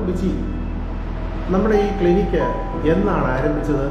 ബിജി നമ്മുടെ ഈ ക്ലിനിക്ക് എന്നാണ് ആരംഭിച്ചത്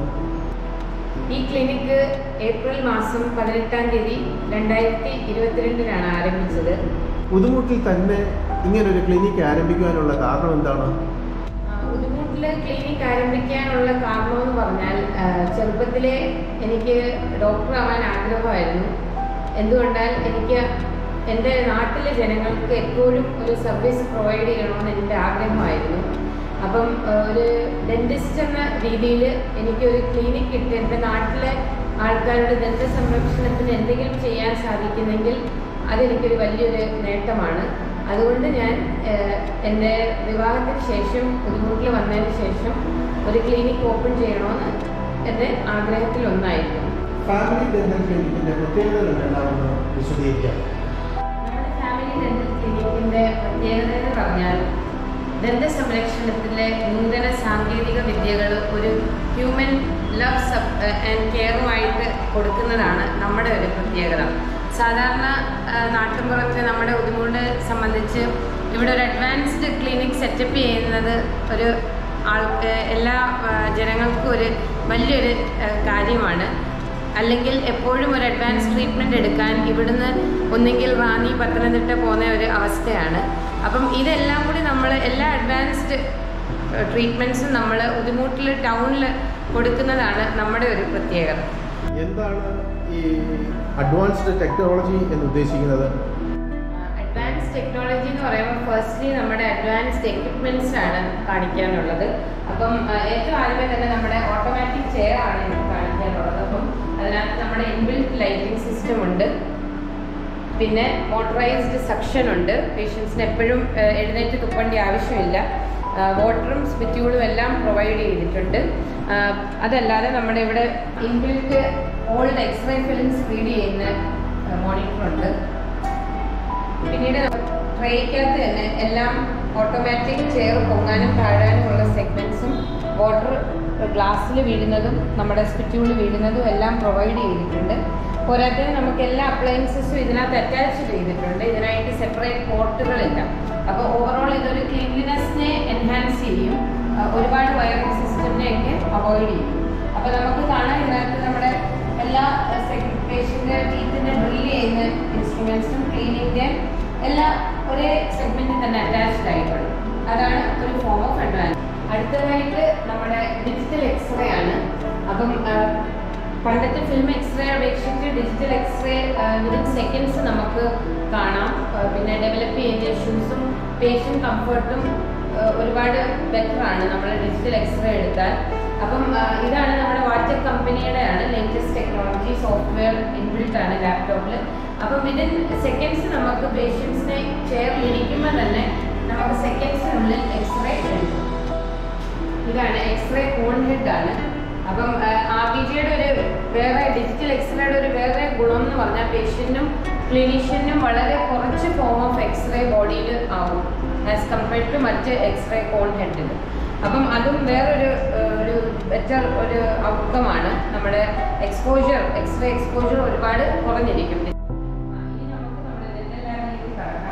ഈ ക്ലിനിക്ക് ഏപ്രിൽ മാസം പതിനെട്ടാം തീയതി രണ്ടായിരത്തി ഇരുപത്തിരണ്ടിനാണ് ആരംഭിച്ചത് പുതുമുട്ടിൽ തന്നെ ഇങ്ങനൊരു ക്ലിനിക്ക് ആരംഭിക്കുവാനുള്ള കാരണം എന്താണ് ആ, ഉദുമൂട്ടില് ക്ലിനിക്ക് ആരംഭിക്കാനുള്ള കാരണമെന്ന് പറഞ്ഞാൽ ആ, ചെറുപ്പത്തിലെ എനിക്ക് ഡോക്ടർ ആവാൻ ആഗ്രഹമായിരുന്നു എന്തുകൊണ്ടാൽ എനിക്ക് എൻ്റെ നാട്ടിലെ ജനങ്ങൾക്ക് എപ്പോഴും ഒരു സർവീസ് പ്രൊവൈഡ് ചെയ്യണമെന്ന് എൻ്റെ ആഗ്രഹമായിരുന്നു അപ്പം ആ, ഒരു ഡെന്റിസ്റ്റ് എന്ന രീതിയിൽ എനിക്കൊരു ക്ലിനിക്ക് ഇട്ട് എൻ്റെ നാട്ടിലെ ആൾക്കാരുടെ ദന്ത സംരക്ഷണത്തിന് എന്തെങ്കിലും ചെയ്യാൻ സാധിക്കുന്നെങ്കിൽ അതെനിക്കൊരു വലിയൊരു നേട്ടമാണ് അതുകൊണ്ട് ഞാൻ ഏഹ്, എൻ്റെ വിവാഹത്തിന് ശേഷം പുതുമുട്ടിൽ വന്നതിന് ശേഷം ഒരു ക്ലിനിക്ക് ഓപ്പൺ ചെയ്യണമെന്ന് എൻ്റെ ആഗ്രഹത്തിൽ ഒന്നായിരുന്നു ഫാമിലി ഡെന്റൽ ക്ലിനിക്കിന്റെ പ്രത്യേകതകൾ എന്താണെന്ന് വിശദീകരിക്കാം നമ്മുടെ ഫാമിലി ഡെന്റൽ ക്ലിനിക്കിൻ്റെ പ്രത്യേകത എന്ന് പറഞ്ഞാൽ ദന്ത സംരക്ഷണത്തിലെ നൂതന സാങ്കേതിക വിദ്യകൾ ഒരു ഹ്യൂമൻ ലവ് സബ് ആൻഡ് കെയറുമായിട്ട് കൊടുക്കുന്നതാണ് നമ്മുടെ ഒരു പ്രത്യേകത സാധാരണ ആ, നാട്ടിൻപുറത്ത് നമ്മുടെ ഉദുമൂട് സംബന്ധിച്ച് ഇവിടെ ഒരു അഡ്വാൻസ്ഡ് ക്ലിനിക് സെറ്റപ്പ് ചെയ്യുന്നത് ഒരു ആൾക്ക് എല്ലാ ആ, ജനങ്ങൾക്കും ഒരു വലിയൊരു ആ, കാര്യമാണ് അല്ലെങ്കിൽ എപ്പോഴും ഒരു അഡ്വാൻസ് ട്രീറ്റ്മെൻറ്റ് എടുക്കാൻ ഇവിടുന്ന് ഒന്നെങ്കിൽ റാന്നി പത്തനംതിട്ട പോകുന്ന ഒരു അവസ്ഥയാണ് അപ്പം ഇതെല്ലാം കൂടി നമ്മൾ എല്ലാ അഡ്വാൻസ്ഡ് ട്രീറ്റ്മെൻറ്റ്സും നമ്മൾ ഉദുമൂട്ടിൽ ടൗണിൽ കൊടുക്കുന്നതാണ് നമ്മുടെ ഒരു പ്രത്യേകത എന്താണ് ഈ അഡ്വാൻസ്ഡ് ടെക്നോളജി എന്ന് ഉദ്ദേശിക്കുന്നത് അഡ്വാൻസ് ടെക്നോളജി എന്ന് പറയുമ്പോൾ ഫസ്റ്റ്ലി നമ്മുടെ അഡ്വാൻസ്ഡ് എക്യുപ്മെന്റ്സ് ആണ് കാണിക്കാനുള്ളത് അപ്പം ആ, ഏറ്റവും ആദ്യമേ തന്നെ നമ്മുടെ ഓട്ടോമാറ്റിക് ചെയർ ആണ് എനിക്ക് കാണിക്കാനുള്ളത് അപ്പം അതിനകത്ത് നമ്മുടെ ഇൻബിൽറ്റ് ലൈറ്റിംഗ് സിസ്റ്റം ഉണ്ട് പിന്നെ മോട്ടറൈസ്ഡ് സക്ഷൻ ഉണ്ട് പേഷ്യൻസിന് എപ്പോഴും ആ, എഴുന്നേറ്റ് തുപ്പേണ്ട ആവശ്യമില്ല വാട്ടറും സ്പിറ്റ്യൂളും എല്ലാം പ്രൊവൈഡ് ചെയ്തിട്ടുണ്ട് ആ, അതല്ലാതെ നമ്മുടെ ഇവിടെ inbuilt old x-ray films read ചെയ്യുന്ന മോണിറ്റർ ഉണ്ട് പിന്നീട് ട്രേക്കകത്ത് തന്നെ എല്ലാം ഓട്ടോമാറ്റിക് ചെയർ പൊങ്ങാനും താഴാനും ഉള്ള സെഗ്മെന്റ്സും വാട്ടർ ഗ്ലാസ്സിൽ വീഴുന്നതും നമ്മുടെ സ്പിറ്റ്യൂളിൽ വീഴുന്നതും എല്ലാം പ്രൊവൈഡ് ചെയ്തിട്ടുണ്ട് പോരാത്തതിന് നമുക്ക് എല്ലാ അപ്ലയൻസസും ഇതിനകത്ത് അറ്റാച്ച് ചെയ്തിട്ടുണ്ട് ഇതിനായിട്ട് സെപ്പറേറ്റ് പോർട്ടുകളില്ല അപ്പോൾ ഓവറോൾ ഇതൊരു ക്ലീൻലിനെസ്സിനെ എൻഹാൻസ് ചെയ്യും ആ, ഒരുപാട് വയറിംഗ് സിസ്റ്റത്തിനെയൊക്കെ അവോയ്ഡ് ചെയ്യും അപ്പോൾ നമുക്ക് കാണാം ഇതിനകത്ത് നമ്മുടെ എല്ലാ പേഷ്യൻ്റെ ടീത്തിൻ്റെ ഡ്രിൽ ചെയ്യുന്ന ഇൻസ്ട്രുമെൻസും ക്ലീനിങ്ങിൻ്റെ എല്ലാ ഒരേ സെഗ്മെന്റിൽ തന്നെ അറ്റാച്ച്ഡ് ആയിട്ടുണ്ട് അതാണ് ഒരു ഫോം ഓഫ് അഡ്വാൻസ് അടുത്തതായിട്ട് നമ്മുടെ ഡിജിറ്റൽ എക്സ്റേ ആണ് അപ്പം ആ, പണ്ടത്തെ ഫിലിം എക്സ്റേ അപേക്ഷിച്ച് ഡിജിറ്റൽ എക്സ്റേ വിതിൻ സെക്കൻഡ്സ് നമുക്ക് കാണാം ആ, പിന്നെ ഡെവലപ്പ് ചെയ്യുന്ന ഇഷ്യൂസും പേഷ്യൻ്റ് കംഫർട്ടും ഒരുപാട് ബെറ്റർ ആണ് നമ്മൾ ഡിജിറ്റൽ എക്സ്റേ എടുത്താൽ അപ്പം ആ, ഇതാണ് നമ്മുടെ വാട്സപ്പ് കമ്പനിയുടെ ആണ് ലേറ്റസ്റ്റ് ടെക്നോളജി സോഫ്റ്റ്വെയർ ഇൻബിൽട്ട് ആണ് ലാപ്ടോപ്പിൽ അപ്പം വിതിൻ സെക്കൻഡ്സ് നമുക്ക് പേഷ്യൻസിനെ ചെയറിൽ ഇരിക്കുമ്പോൾ തന്നെ നമുക്ക് സെക്കൻഡ്സിനുള്ളിൽ എക്സ്റേ എടുക്കും ഇതാണ് എക്സ്റേ കോൺ ഹെഡ് ആണ് അപ്പം ആർ ബി ജിയുടെ ഒരു വേറെ ഡിജിറ്റൽ എക്സ്റേയുടെ ഒരു വേറെ ഗുണം എന്ന് പറഞ്ഞാൽ പേഷ്യന്റിനും ക്ലിനീഷ്യനും വളരെ കുറച്ച് ഫോം ഓഫ് എക്സ്റേ ബോഡിയിൽ ആവും ആസ് കമ്പയർഡ് ടു മറ്റ് എക്സ്റേ കോൺ ഹെഡിൽ അപ്പം അതും വേറൊരു ഏഹ്, ഒരു ബെറ്റർ ഒരു ഔട്ട്കമാണ് നമ്മുടെ എക്സ്പോജർ എക്സ്റേ എക്സ്പോജർ ഒരുപാട് കുറഞ്ഞിരിക്കും ആ, ഇനി നമുക്ക് നമ്മുടെ dental ലാബിലേക്ക് കടക്കാം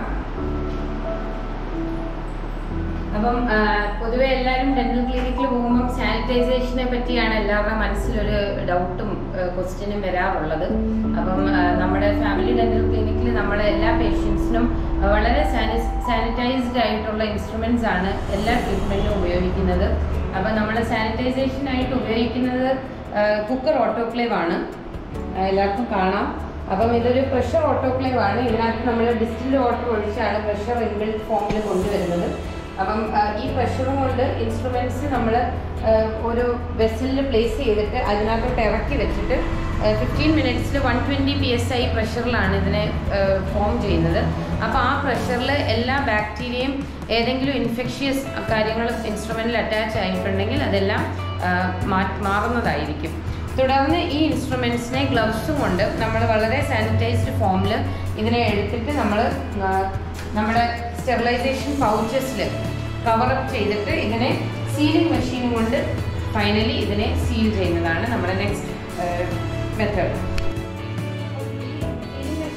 അപ്പം ആ, പൊതുവെ എല്ലാവരും ഡെന്റൽ ക്ലിനിക്കിൽ പോകുമ്പം സാനിറ്റൈസേഷനെ പറ്റിയാണ് എല്ലാവരുടെ മനസ്സിലൊരു ഡൗട്ടും ക്വസ്റ്റ്യനും വരാറുള്ളത് അപ്പം ആ, നമ്മുടെ ഫാമിലി ഡെന്റൽ ക്ലിനിക്കിൽ നമ്മുടെ എല്ലാ പേഷ്യൻസിനും വളരെ സാനിറ്റൈസ്ഡ് ആയിട്ടുള്ള ഇൻസ്ട്രുമെന്റ്സ് ആണ് എല്ലാ ട്രീറ്റ്മെന്റിനും ഉപയോഗിക്കുന്നത് അപ്പം നമ്മൾ സാനിറ്റൈസേഷനായിട്ട് ഉപയോഗിക്കുന്നത് കുക്കർ ഓട്ടോക്ലേവ് ആണ് ആ, എല്ലാവർക്കും കാണാം അപ്പം ഇതൊരു പ്രഷർ ഓട്ടോക്ലേവ് ആണ് ഇതിനകത്ത് നമ്മൾ ഡിസ്റ്റിൽഡ് വാട്ടർ ഒഴിച്ചാണ് പ്രഷർ ഇൻബിൽറ്റ് ഫോമിൽ കൊണ്ടുവരുന്നത് അപ്പം ആ, ഈ പ്രഷറും കൊണ്ട് ഇൻസ്ട്രുമെന്റ്സ് നമ്മൾ ഒരു വെസലിൽ പ്ലേസ് ചെയ്തിട്ട് അതിനകത്തോട്ട് ഇറക്കി വെച്ചിട്ട് ഫിഫ്റ്റീൻ മിനിറ്റ്സിൽ one twenty P S I പ്രഷറിലാണ് ഇതിനെ ഫോം ചെയ്യുന്നത് അപ്പോൾ ആ പ്രഷറിൽ എല്ലാ ബാക്ടീരിയയും ഏതെങ്കിലും ഇൻഫെക്ഷ്യസ് കാര്യങ്ങൾ ഇൻസ്ട്രുമെൻറ്റിൽ അറ്റാച്ച് ആയിട്ടുണ്ടെങ്കിൽ അതെല്ലാം ആ, മാ- മാറുന്നതായിരിക്കും തുടർന്ന് ഈ ഇൻസ്ട്രുമെൻസിനെ ഗ്ലൗസും കൊണ്ട് നമ്മൾ വളരെ സാനിറ്റൈസ്ഡ് ഫോമിൽ ഇതിനെ എടുത്തിട്ട് നമ്മൾ നമ്മുടെ സ്റ്റെറിലൈസേഷൻ പൗച്ചസിൽ കവറപ്പ് ചെയ്തിട്ട് ഇതിനെ സീലിംഗ് മെഷീനും കൊണ്ട് ഫൈനലി ഇതിനെ സീൽ ചെയ്യുന്നതാണ് നമ്മുടെ നെക്സ്റ്റ് മെത്തേഡ് സീലിംഗ് മെഷീൻ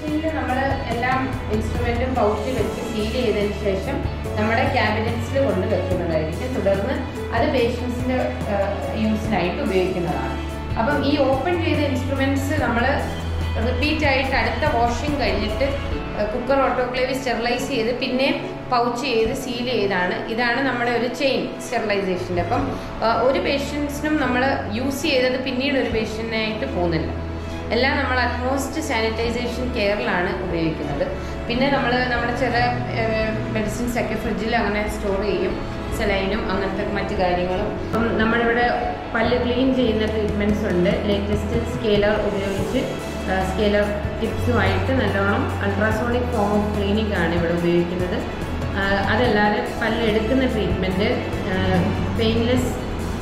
മെഷീനിൽ നമ്മൾ എല്ലാം ഇൻസ്ട്രുമെൻറ്റും പൗച്ച് വെച്ച് സീൽ ചെയ്തതിന് ശേഷം നമ്മുടെ ക്യാബിനറ്റ്സിൽ കൊണ്ട് വെക്കുന്നതായിരിക്കും തുടർന്ന് അത് പേഷ്യൻസിൻ്റെ യൂസിനായിട്ട് ഉപയോഗിക്കുന്നതാണ് അപ്പം ഈ ഓപ്പൺ ചെയ്ത ഇൻസ്ട്രുമെൻറ്റ്സ് നമ്മൾ റിപ്പീറ്റ് ആയിട്ട് അടുത്ത വാഷിംഗ് കഴിഞ്ഞിട്ട് കുക്കർ ഓട്ടോക്ലേവ് സ്റ്റെറിലൈസ് ചെയ്ത് പിന്നെ പൗച്ച് ചെയ്ത് സീൽ ചെയ്താണ് ഇതാണ് നമ്മുടെ ഒരു ചെയിൻ സ്റ്റെറിലൈസേഷൻ്റെ അപ്പം ആ, ഒരു പേഷ്യൻസിനും നമ്മൾ യൂസ് ചെയ്തത് പിന്നീട് ഒരു പേഷ്യൻ്റിനായിട്ട് പോകുന്നില്ല എല്ലാം നമ്മൾ അറ്റ്മോസ്റ്റ് സാനിറ്റൈസേഷൻ കെയറിലാണ് ഉപയോഗിക്കുന്നത് പിന്നെ നമ്മൾ നമ്മുടെ ചില മെഡിസിൻസ് ഒക്കെ ഫ്രിഡ്ജിൽ അങ്ങനെ സ്റ്റോർ ചെയ്യും സെലൈനും അങ്ങനത്തെ മറ്റു കാര്യങ്ങളും അപ്പം നമ്മളിവിടെ പല്ല് ക്ലീൻ ചെയ്യുന്ന ട്രീറ്റ്മെൻറ്റ്സ് ഉണ്ട് ലേറ്റസ്റ്റ് സ്കെയിലർ ഉപയോഗിച്ച് സ്കെയിലർ ടിപ്സുമായിട്ട് നല്ലോണം അൾട്രാസോണിക് ഫോം ഓഫ് ക്ലീനിങ് ആണ് ഇവിടെ ഉപയോഗിക്കുന്നത് ആ, അതല്ലാതെ പല്ല് എടുക്കുന്ന ട്രീറ്റ്മെൻറ്റ് പെയിൻലെസ്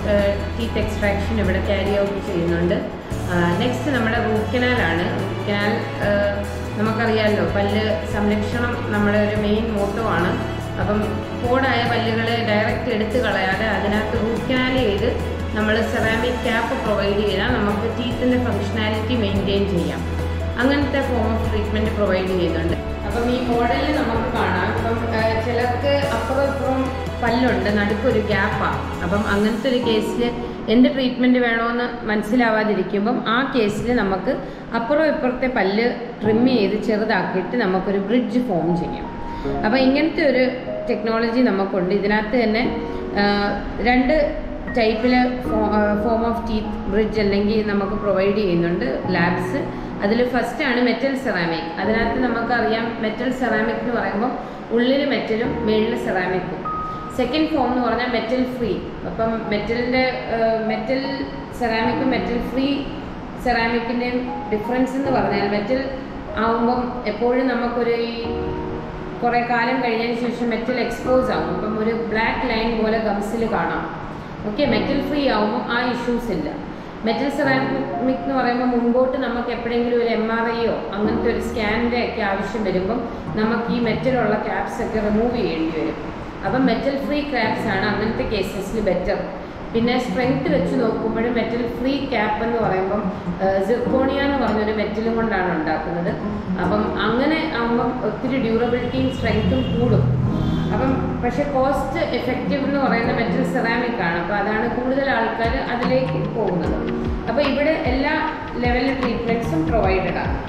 ടീത്ത് എക്സ്ട്രാക്ഷൻ ഇവിടെ ക്യാരി ഔട്ട് ചെയ്യുന്നുണ്ട് നെക്സ്റ്റ് നമ്മുടെ റൂട്ട് കനാലാണ് റൂട്ട് കനാൽ നമുക്കറിയാമല്ലോ പല്ല് സംരക്ഷണം നമ്മുടെ ഒരു മെയിൻ മോട്ടോ ആണ് അപ്പം പോടായ പല്ലുകളെ ഡയറക്റ്റ് എടുത്ത് കളയാതെ അതിനകത്ത് റൂട്ട് കനാൽ ചെയ്ത് നമ്മൾ സെറാമിക് ക്യാപ്പ് പ്രൊവൈഡ് ചെയ്താൽ നമുക്ക് ടീത്തിൻ്റെ ഫങ്ഷനാലിറ്റി മെയിൻറ്റെയിൻ ചെയ്യാം അങ്ങനത്തെ ഫോം ഓഫ് ട്രീറ്റ്മെൻറ്റ് പ്രൊവൈഡ് ചെയ്യുന്നുണ്ട് അപ്പം ഈ മോഡലിൽ നമുക്ക് കാണാം ഇപ്പം ആ, ചിലർക്ക് അപ്പുറം ഇപ്പുറം പല്ലുണ്ട് നടുക്കൊരു ഗ്യാപ്പാണ് അപ്പം അങ്ങനത്തെ ഒരു കേസിൽ എന്ത് ട്രീറ്റ്മെൻറ്റ് വേണമെന്ന് മനസ്സിലാവാതിരിക്കുമ്പം ആ കേസിൽ നമുക്ക് അപ്പുറം ഇപ്പുറത്തെ പല്ല് ട്രിം ചെയ്ത് ചെറുതാക്കിയിട്ട് നമുക്കൊരു ബ്രിഡ്ജ് ഫോം ചെയ്യാം അപ്പോൾ ഇങ്ങനത്തെ ഒരു ടെക്നോളജി നമുക്കുണ്ട് ഇതിനകത്ത് തന്നെ ആ, രണ്ട് ടൈപ്പിൽ ഫോം ഓഫ് ടീത്ത് ബ്രിഡ്ജ് അല്ലെങ്കിൽ നമുക്ക് പ്രൊവൈഡ് ചെയ്യുന്നുണ്ട് ലാബ്സ് അതിൽ ഫസ്റ്റ് ആണ് മെറ്റൽ സെറാമിക് അതിനകത്ത് നമുക്കറിയാം മെറ്റൽ സെറാമിക് എന്ന് പറയുമ്പോൾ ഉള്ളിൽ മെറ്റലും മേളിൽ സെറാമിക്കും സെക്കൻഡ് ഫോം എന്ന് പറഞ്ഞാൽ മെറ്റൽ ഫ്രീ അപ്പം മെറ്റലിൻ്റെ മെറ്റൽ സെറാമിക്കും മെറ്റൽ ഫ്രീ സെറാമിക്കിൻ്റെയും ഡിഫറൻസ് എന്ന് പറഞ്ഞാൽ മെറ്റൽ ആവുമ്പം എപ്പോഴും നമുക്കൊരു ഈ കുറേ കാലം കഴിഞ്ഞതിന് ശേഷം മെറ്റൽ എക്സ്പോസ് ആവും അപ്പം ഒരു ബ്ലാക്ക് ലൈൻ പോലെ ഗംസിൽ കാണാം ഓക്കെ മെറ്റൽ ഫ്രീ ആവുമ്പോൾ ആ ഇഷ്യൂസ് ഇല്ല മെറ്റൽ സെറാമിക് എന്ന് പറയുമ്പോൾ മുമ്പോട്ട് നമുക്ക് എപ്പോഴെങ്കിലും ഒരു എം ആർ ഐയോ അങ്ങനത്തെ ഒരു സ്കാനിൻ്റെ ഒക്കെ ആവശ്യം വരുമ്പം നമുക്ക് ഈ മെറ്റലുള്ള ക്യാപ്സ് ഒക്കെ റിമൂവ് ചെയ്യേണ്ടി വരും അപ്പം മെറ്റൽ ഫ്രീ ക്യാപ്സ് ആണ് അങ്ങനത്തെ കേസസിൽ ബെറ്റർ പിന്നെ സ്ട്രെങ്ത് വെച്ച് നോക്കുമ്പോഴും മെറ്റൽ ഫ്രീ ക്യാപ്പ് എന്ന് പറയുമ്പം സിർക്കോണിയ എന്ന് പറഞ്ഞൊരു മെറ്റലും കൊണ്ടാണ് ഉണ്ടാക്കുന്നത് അപ്പം അങ്ങനെ ആകുമ്പം ഒത്തിരി ഡ്യൂറബിലിറ്റിയും സ്ട്രെങ്ത്തും കൂടും അപ്പം പക്ഷെ കോസ്റ്റ് എഫക്റ്റീവ് എന്ന് പറയുന്ന മെറ്റൽ സെറാമിക് ആണ് അപ്പോൾ അതാണ് കൂടുതൽ ആൾക്കാർ അതിലേക്ക് പോകുന്നത് അപ്പോൾ ഇവിടെ എല്ലാ ലെവലിലെ ട്രീറ്റ്മെൻറ്റ്സും പ്രൊവൈഡഡ് ആണ്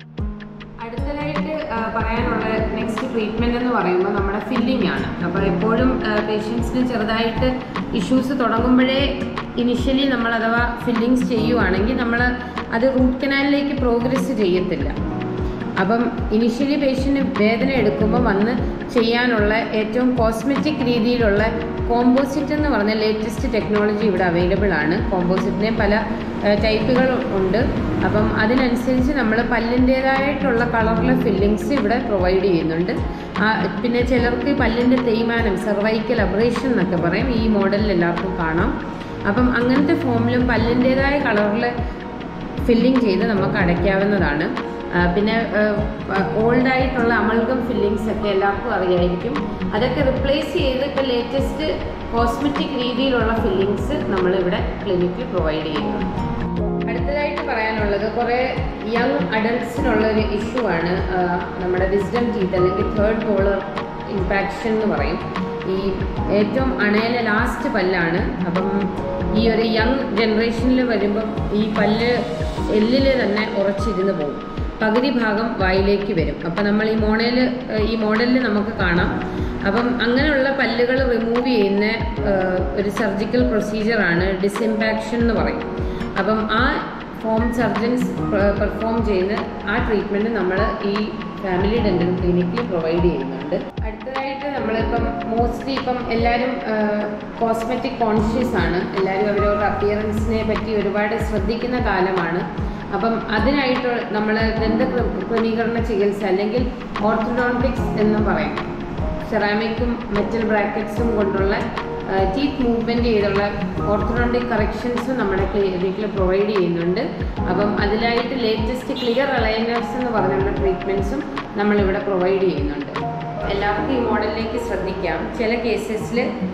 അടുത്തതായിട്ട് ആ, പറയാനുള്ള നെക്സ്റ്റ് ട്രീറ്റ്മെന്റ് എന്ന് പറയുമ്പോൾ നമ്മുടെ ഫില്ലിംഗ് ആണ് അപ്പോൾ എപ്പോഴും പേഷ്യൻസിന് ചെറുതായിട്ട് ഇഷ്യൂസ് തുടങ്ങുമ്പോഴേ ഇനിഷ്യലി നമ്മൾ അഥവാ ഫില്ലിങ്സ് ചെയ്യുവാണെങ്കിൽ നമ്മൾ അത് റൂട്ട് കനാലിലേക്ക് പ്രോഗ്രസ് ചെയ്യത്തില്ല അപ്പം ഇനിഷ്യലി പേഷ്യൻ്റ് വേദന എടുക്കുമ്പോൾ വന്ന് ചെയ്യാനുള്ള ഏറ്റവും കോസ്മെറ്റിക് രീതിയിലുള്ള കോമ്പോസിറ്റ് എന്ന് പറഞ്ഞ ലേറ്റസ്റ്റ് ടെക്നോളജി ഇവിടെ അവൈലബിൾ ആണ് കോമ്പോസിറ്റിനെ പല ടൈപ്പുകൾ ഉണ്ട് അപ്പം അതിനനുസരിച്ച് നമ്മൾ പല്ലിൻ്റേതായിട്ടുള്ള കളറിലെ ഫില്ലിങ്സ് ഇവിടെ പ്രൊവൈഡ് ചെയ്യുന്നുണ്ട് ആ, പിന്നെ ചിലർക്ക് പല്ലിൻ്റെ തേയ്മാനം സെർവൈക്കൽ അബ്രേഷൻ എന്നൊക്കെ പറയും ഈ മോഡലിൽ എല്ലാവർക്കും കാണാം അപ്പം അങ്ങനത്തെ ഫോമിലും പല്ലിൻ്റേതായ കളറിൽ ഫില്ലിംഗ് ചെയ്ത് നമുക്ക് അടയ്ക്കാവുന്നതാണ് ആ, പിന്നെ ഓൾഡായിട്ടുള്ള അമൽഗം ഫില്ലിങ്സ് ഒക്കെ എല്ലാവർക്കും അറിയായിരിക്കും അതൊക്കെ റിപ്ലേസ് ചെയ്ത് ഇപ്പോൾ ലേറ്റസ്റ്റ് കോസ്മെറ്റിക് രീതിയിലുള്ള ഫില്ലിങ്സ് നമ്മളിവിടെ ക്ലിനിക്കിൽ പ്രൊവൈഡ് ചെയ്യുന്നുണ്ട് അടുത്തതായിട്ട് പറയാനുള്ളത് കുറേ യങ് അഡൾട്ട്സിനുള്ള ഒരു ഇഷ്യൂ ആണ് ആ, നമ്മുടെ വിസ്ഡം ടീത്ത് അല്ലെങ്കിൽ തേർഡ് പോളർ ഇമ്പാക്ഷൻ എന്ന് പറയും ഈ ഏറ്റവും അണയിലെ ലാസ്റ്റ് പല്ലാണ് അപ്പം ഈ ഒരു യങ് ജനറേഷനിൽ വരുമ്പം ഈ പല്ല് എല്ലിൽ തന്നെ ഉറച്ചിരുന്ന് പോകും പകുതി ഭാഗം വായിലേക്ക് വരും അപ്പം നമ്മൾ ഈ മോണയിൽ ഈ മോഡലിൽ നമുക്ക് കാണാം അപ്പം അങ്ങനെയുള്ള പല്ലുകൾ റിമൂവ് ചെയ്യുന്ന ആ, ഒരു സർജിക്കൽ പ്രൊസീജിയറാണ് ഡിസിമ്പാക്ഷൻ എന്ന് പറയും അപ്പം ആ ഫോം സർജൻസ് പെർഫോം ചെയ്യുന്ന ആ ട്രീറ്റ്മെൻറ്റ് നമ്മൾ ഈ ഫാമിലി ഡെൻ്റൽ ക്ലിനിക്കിൽ പ്രൊവൈഡ് ചെയ്യുന്നുണ്ട് അടുത്തതായിട്ട് നമ്മളിപ്പം മോസ്റ്റ്ലി ഇപ്പം എല്ലാവരും കോസ്മെറ്റിക് കോൺഷ്യസ് ആണ് എല്ലാവരും അവരവരുടെ അപ്പിയറൻസിനെ പറ്റി ഒരുപാട് ശ്രദ്ധിക്കുന്ന കാലമാണ് അപ്പം അതിനായിട്ട് നമ്മൾ ദന്ത ക്രമീകരണ ചികിത്സ അല്ലെങ്കിൽ ഓർത്തഡോണ്ടിക്സ് എന്നും പറയും സെറാമിക്കും മെറ്റൽ ബ്രാക്കറ്റ്സും കൊണ്ടുള്ള ടീത്ത് മൂവ്മെൻറ്റ് ചെയ്തുള്ള ഓർത്തഡോണ്ടിക് കറക്ഷൻസും നമ്മുടെ ക്ലിനിക്കിൽ പ്രൊവൈഡ് ചെയ്യുന്നുണ്ട് അപ്പം അതിലായിട്ട് ലേറ്റസ്റ്റ് ക്ലിയർ അലൈനേഴ്സ് എന്ന് പറഞ്ഞുള്ള ട്രീറ്റ്മെൻറ്റ്സും നമ്മളിവിടെ പ്രൊവൈഡ് ചെയ്യുന്നുണ്ട് എല്ലാവർക്കും ഈ മോഡലിലേക്ക് ശ്രദ്ധിക്കാം ചില കേസസിൽ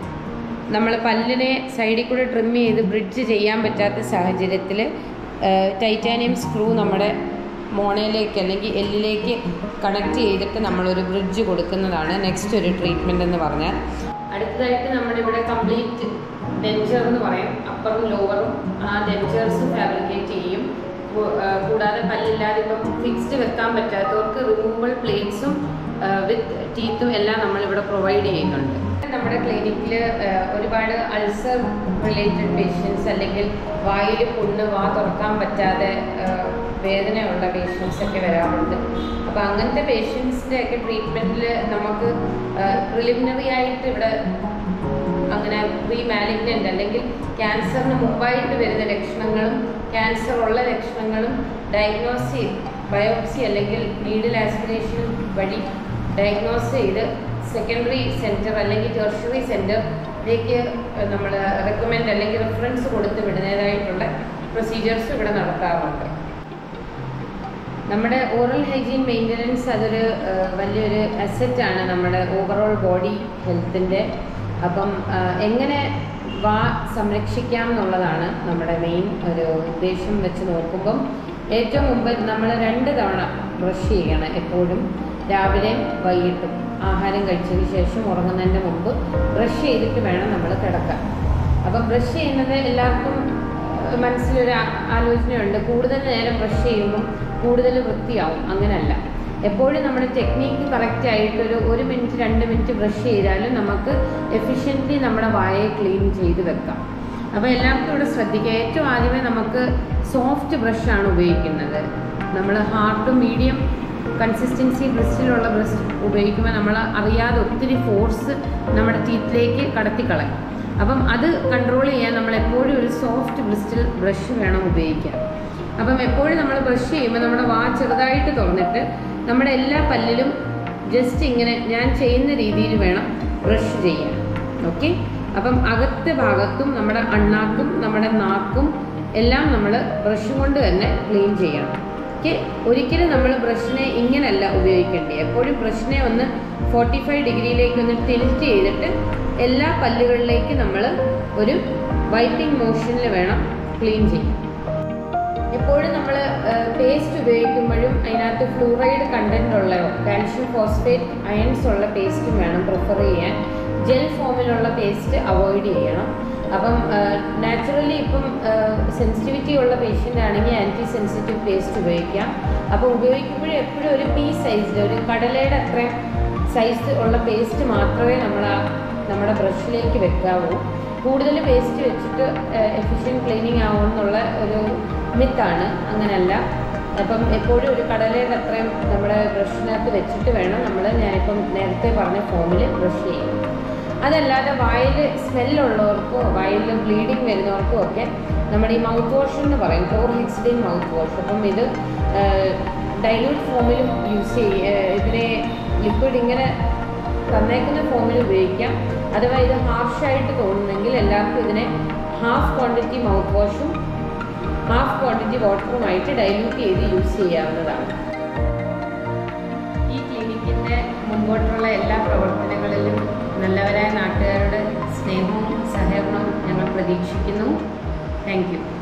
നമ്മൾ പല്ലിനെ സൈഡിൽ കൂടെ ട്രിം ചെയ്ത് ബ്രിഡ്ജ് ചെയ്യാൻ പറ്റാത്ത സാഹചര്യത്തിൽ ടൈറ്റാനിയം സ്ക്രൂ നമ്മുടെ മോണയിലേക്ക് അല്ലെങ്കിൽ എല്ലിലേക്ക് കണക്ട് ചെയ്തിട്ട് നമ്മളൊരു ബ്രിഡ്ജ് കൊടുക്കുന്നതാണ് നെക്സ്റ്റ് ഒരു ട്രീറ്റ്മെൻ്റ് എന്ന് പറഞ്ഞാൽ അടുത്തതായിട്ട് നമ്മളിവിടെ കംപ്ലീറ്റ് ഡെൻചർ എന്ന് പറയും അപ്പറും ലോവറും ആ ഡെൻചേഴ്സ് ഫാബ്രിക്കേറ്റ് ചെയ്യും കൂ- ആ, കൂടാതെ പല്ലില്ലാതെ ഇപ്പം ഫിക്സ്ഡ് വെക്കാൻ പറ്റാത്തവർക്ക് റിമൂവബിൾ പ്ലേറ്റ്സും വിത്ത് ടീത്തും എല്ലാം നമ്മളിവിടെ പ്രൊവൈഡ് ചെയ്യുന്നുണ്ട് നമ്മുടെ ക്ലിനിക്കിൽ ഒരുപാട് അൾസർ റിലേറ്റഡ് പേഷ്യൻസ് അല്ലെങ്കിൽ വായിൽ പുണ്ണ് വാ തുറക്കാൻ പറ്റാതെ ആ, വേദനയുള്ള പേഷ്യൻസ് ഒക്കെ വരാറുണ്ട് അപ്പോൾ അങ്ങനത്തെ പേഷ്യൻസിൻ്റെ ഒക്കെ ട്രീറ്റ്മെൻറ്റിൽ നമുക്ക് പ്രിലിമിനറി ആയിട്ട് ഇവിടെ അങ്ങനെ പ്രീ മാലിഗ്നൻ്റ് അല്ലെങ്കിൽ ക്യാൻസറിന് മുമ്പായിട്ട് വരുന്ന ലക്ഷണങ്ങളും ക്യാൻസർ ഉള്ള ലക്ഷണങ്ങളും ഡയഗ്നോസ് ചെയ്ത് ബയോപ്സി അല്ലെങ്കിൽ നീഡിൽ ആസ്പിറേഷൻ വഴി ഡയഗ്നോസ് ചെയ്ത് സെക്കൻഡറി സെൻറ്റർ അല്ലെങ്കിൽ ടെർഷറി സെൻറ്ററിലേക്ക് നമ്മൾ റെക്കമെൻഡ് അല്ലെങ്കിൽ റെഫറൻസ് കൊടുത്ത് വിടുന്നതായിട്ടുള്ള പ്രൊസീജിയേഴ്സ് ഇവിടെ നടത്താറുണ്ട് നമ്മുടെ ഓറൽ ഹൈജീൻ മെയിൻ്റനൻസ് അതൊരു ആ, വലിയൊരു അസറ്റാണ് നമ്മുടെ ഓവറോൾ ബോഡി ഹെൽത്തിൻ്റെ അപ്പം ആ, എങ്ങനെ വാ സംരക്ഷിക്കാം എന്നുള്ളതാണ് നമ്മുടെ മെയിൻ ഒരു ഉദ്ദേശം വെച്ച് നോക്കുമ്പം ഏറ്റവും മുമ്പ് നമ്മൾ രണ്ട് തവണ ബ്രഷ് ചെയ്യണം എപ്പോഴും രാവിലെയും വൈകിട്ടും ആഹാരം കഴിച്ചതിന് ശേഷം ഉറങ്ങുന്നതിൻ്റെ മുമ്പ് ബ്രഷ് ചെയ്തിട്ട് വേണം നമ്മൾ കിടക്കാൻ അപ്പം ബ്രഷ് ചെയ്യുന്നത് എല്ലാവർക്കും ഏഹ്, മനസ്സിലൊരു ആ- ആലോചനയുണ്ട് കൂടുതൽ നേരം ബ്രഷ് ചെയ്യുമ്പം കൂടുതൽ വൃത്തിയാവും അങ്ങനല്ല എപ്പോഴും നമ്മുടെ ടെക്നീക്ക് കറക്റ്റ് ആയിട്ടൊരു ഒരു മിനിറ്റ് രണ്ട് മിനിറ്റ് ബ്രഷ് ചെയ്താലും നമുക്ക് എഫിഷ്യൻ്റ്ലി നമ്മുടെ വായയെ ക്ലീൻ ചെയ്ത് വെക്കാം അപ്പോൾ എല്ലാവർക്കും ഇവിടെ ശ്രദ്ധിക്കുക ഏറ്റവും ആദ്യമേ നമുക്ക് സോഫ്റ്റ് ബ്രഷാണ് ഉപയോഗിക്കുന്നത് നമ്മൾ ഹാർഡ് മീഡിയം കൺസിസ്റ്റൻസി ബ്രഷിലുള്ള ബ്രഷ് ഉപയോഗിക്കുമ്പോൾ നമ്മൾ അറിയാതെ ഒത്തിരി ഫോഴ്സ് നമ്മുടെ ടീത്തിലേക്ക് കടത്തിക്കളയും അപ്പം അത് കൺട്രോൾ ചെയ്യാൻ നമ്മൾ എപ്പോഴും ഒരു സോഫ്റ്റ് ബ്രിസ്റ്റിൽ ബ്രഷ് വേണം ഉപയോഗിക്കാൻ അപ്പം എപ്പോഴും നമ്മൾ ബ്രഷ് ചെയ്യുമ്പോൾ നമ്മുടെ വാ ചെറുതായിട്ട് തുറന്നിട്ട് നമ്മുടെ എല്ലാ പല്ലിലും ജസ്റ്റ് ഇങ്ങനെ ഞാൻ ചെയ്യുന്ന രീതിയിൽ വേണം ബ്രഷ് ചെയ്യാൻ ഓക്കെ അപ്പം അകത്തെ ഭാഗത്തും നമ്മുടെ അണ്ണാക്കും നമ്മുടെ നാക്കും എല്ലാം നമ്മൾ ബ്രഷ് കൊണ്ട് തന്നെ ക്ലീൻ ചെയ്യണം ഓക്കെ ഒരിക്കലും നമ്മൾ ബ്രഷിനെ ഇങ്ങനല്ല ഉപയോഗിക്കേണ്ടത് എപ്പോഴും ബ്രഷിനെ ഒന്ന് ഫോർട്ടി ഫൈവ് ഡിഗ്രിയിലേക്ക് ഒന്ന് ടിൽറ്റ് ചെയ്തിട്ട് എല്ലാ പല്ലുകളിലേക്ക് നമ്മൾ ഒരു വൈപ്പിംഗ് മോഷനിൽ വേണം ക്ലീൻ ചെയ്യാൻ എപ്പോഴും നമ്മൾ പേസ്റ്റ് ഉപയോഗിക്കുമ്പോഴും അതിനകത്ത് ഫ്ലൂറൈഡ് കണ്ടന്റ് ഉള്ളയോ കാൽഷ്യം ഫോസ്ഫേറ്റ് അയൺസ് ഉള്ള പേസ്റ്റും വേണം പ്രിഫർ ചെയ്യാൻ ജെൽ ഫോമിലുള്ള പേസ്റ്റ് അവോയ്ഡ് ചെയ്യണം അപ്പം നാച്ചുറലി ഇപ്പം സെൻസിറ്റിവിറ്റി ഉള്ള പേഷ്യൻ്റ് ആണെങ്കിൽ ആൻറ്റി സെൻസിറ്റീവ് പേസ്റ്റ് ഉപയോഗിക്കാം അപ്പോൾ ഉപയോഗിക്കുമ്പോഴും എപ്പോഴും ഒരു പീ സൈസിൽ ഒരു കടലയുടെ അത്രയും സൈസ് ഉള്ള പേസ്റ്റ് മാത്രമേ നമ്മൾ ആ നമ്മുടെ ബ്രഷിലേക്ക് വെക്കാവൂ കൂടുതൽ പേസ്റ്റ് വെച്ചിട്ട് എഫിഷ്യൻറ്റ് ക്ലീനിങ് ആവുമെന്നുള്ള ഒരു മിത്താണ് അങ്ങനല്ല അപ്പം എപ്പോഴും ഒരു കടലയുടെ അത്രയും നമ്മുടെ ബ്രഷിനകത്ത് വെച്ചിട്ട് വേണം നമ്മൾ ഞാനിപ്പം നേരത്തെ പറഞ്ഞ ഫോമിൽ ബ്രഷ് ചെയ്യും അതല്ലാതെ വായിൽ സ്മെല്ലുള്ളവർക്കോ വായിൽ ബ്ലീഡിങ് വരുന്നവർക്കോ ഒക്കെ നമ്മുടെ ഈ മൗത്ത് വാഷ് എന്ന് പറയും ക്ലോർഹെക്സിഡിൻ മൗത്ത് വാഷ് അപ്പം ഇത് ഡൈല്യൂട്ട് ഫോമിലും യൂസ് ചെയ്യ ഇതിനെ ലിക്വിഡ് ഇങ്ങനെ തന്നേക്കുന്ന ഫോമിൽ ഉപയോഗിക്കാം അഥവാ ഇത് ഹാർഷായിട്ട് തോന്നുന്നെങ്കിൽ എല്ലാവർക്കും ഇതിനെ ഹാഫ് ക്വാണ്ടിറ്റി മൗത്ത് വാഷും ഹാഫ് ക്വാണ്ടിറ്റി വാട്ടറുമായിട്ട് ഡൈല്യൂട്ട് ചെയ്ത് യൂസ് ചെയ്യാവുന്നതാണ് ഈ ക്ലിനിക്കിൻ്റെ മുമ്പോട്ടുള്ള എല്ലാ പ്രവർത്തനങ്ങളിലും നല്ലവരായ നാട്ടുകാരുടെ സ്നേഹവും സഹകരണവും ഞങ്ങൾ പ്രതീക്ഷിക്കുന്നു താങ്ക് യു